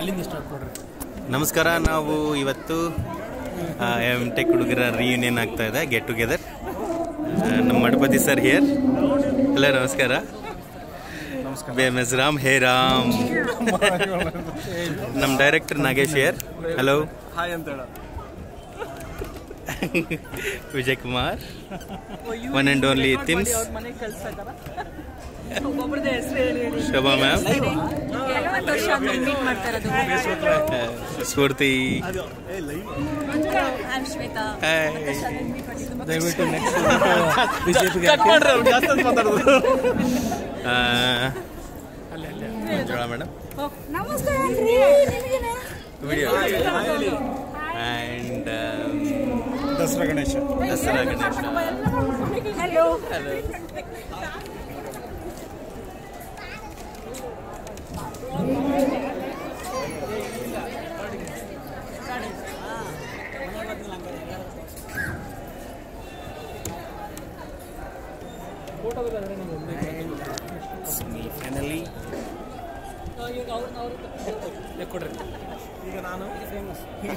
ಅಲ್ಲಿಂದ ಸ್ಟಾರ್ಟ್ ಮಾಡ್ರಿ ನಮಸ್ಕಾರ ನಾವು ಇವತ್ತು ಎಮ್ ಟೆಕ್ ಹುಡುಗರ ರಿಯೂನಿಯನ್ ಆಗ್ತಾ ಇದೆ ಗೆಟ್ ಟುಗೆದರ್ ನಮ್ಮ ಮಠಪತಿ ಸರ್ ಹಿಯರ್ ಹಲೋ ನಮಸ್ಕಾರ B M S Ram hey Ram ನಮ್ಮ director Nagesh here hello hi ಅಂತ ಹೇಳ Vijay Kumar one and only ತಿಮ್ಸ್ ಮನೆಗೆ ಕಳ್ಸಕ್ಕಾರ ಒಬ್ಬೊಬ್ರದ್ದು ಹೆಸರು ಹೇಳಿ ಹೇಳಿ ಶೋಭಾ ಮ್ಯಾಮ್ ಕೆಲವೊಂದು ವರ್ಷ ಆದ್ಮೇಲೆ ಮೀಟ್ ಮಾಡ್ತಾ ಇರೋದು ಸ್ಫೂರ್ತಿ I'm ಶ್ವೇತಾ Hi. ದಯವಿಟ್ಟು ನೆಕ್ಸ್ಟ್ ಬಿಜೆಪಿಗೆ ಹಾಕಿ ಆ, ಮಂಜುಳಾ ಮೇಡಮ್ ನಮಸ್ಕಾರ video and Dasara Ganesha Dasara Ganesha hello finally ಕೊಡ್ರಿ ಈಗ ನಾನು